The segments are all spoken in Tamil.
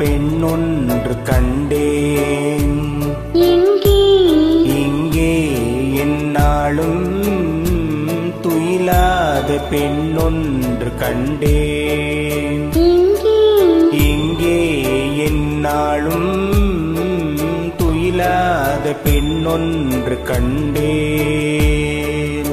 பெண்ணொன்று கண்டேன் எங்கே இங்கே என்னாலும் துயிலாத பெண்ணொன்று கண்டேன் எங்கே இங்கே என்னாலும் துயிலாத பெண்ணொன்று கண்டேன்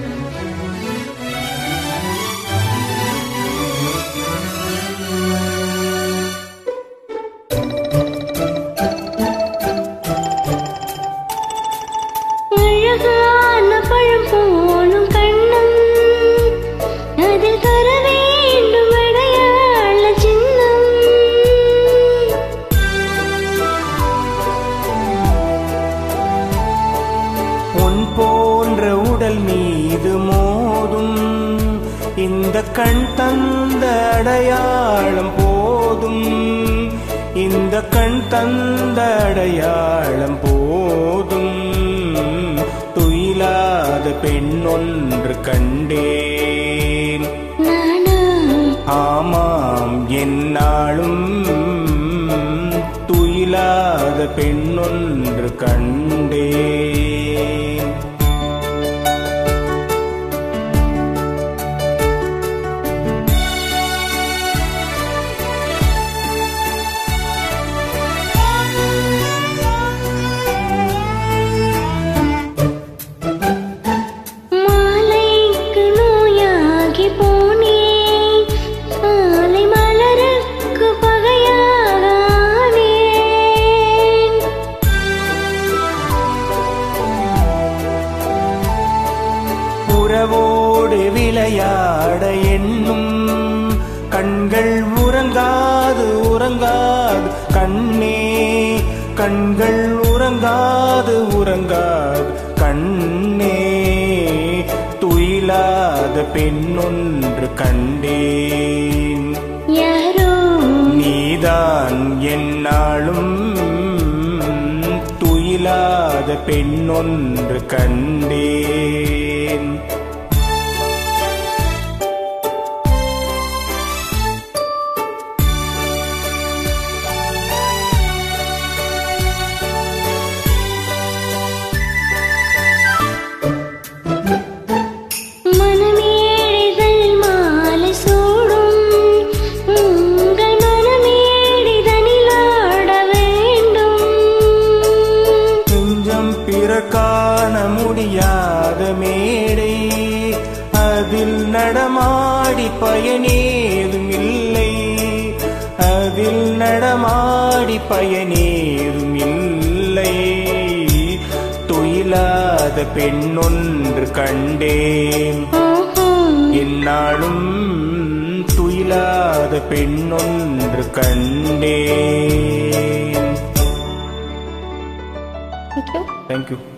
அழகான பழம் போலும் கண்ணம் அதில் தர வேண்டும் அடையாள சின்னம் உன் போன்ற உடல் மீது மோதும் இந்த கண் தந்த அடையாளம் போதும் இந்த கண் தந்த அடையாளம் போதும் துயிலாத பெண்ணொன்று கண்டேன் நானா ஆமாம் என்னாலும் துயிலாத பெண்ணொன்று கண்டேன் மாலைக்கு நோயாகி போனேன் மாலை மலருக்கு பகையாக ஆனேன் உறவோடு விளையாட எண்ணும் கண்கள் உறங்காது உறங்காது கண்ணே கண்கள் உறங்காது உறங்காது கண்ணே துயிலாத பெண்ணொன்று கண்டேன் யாரோ நீதான் என்னாலும் துயிலாத பெண்ணொன்று கண்டேன் மனமேடைதல் மாலை சூடும் உங்கள் மனமேடைதனில் ஆட வேண்டும் நெஞ்சம் பிற காண முடியாத மேடை அதில் நடமாடி பயனேதும் இல்லை அதில் நடமாடி பயனேதும் இல்லை துயிலாத பெண்ணொன்று கண்டேன் ஓஹோ என்னாலும் துயிலாத பெண்ணொன்று கண்டேன் தேங்க்யூ தேங்க்யூ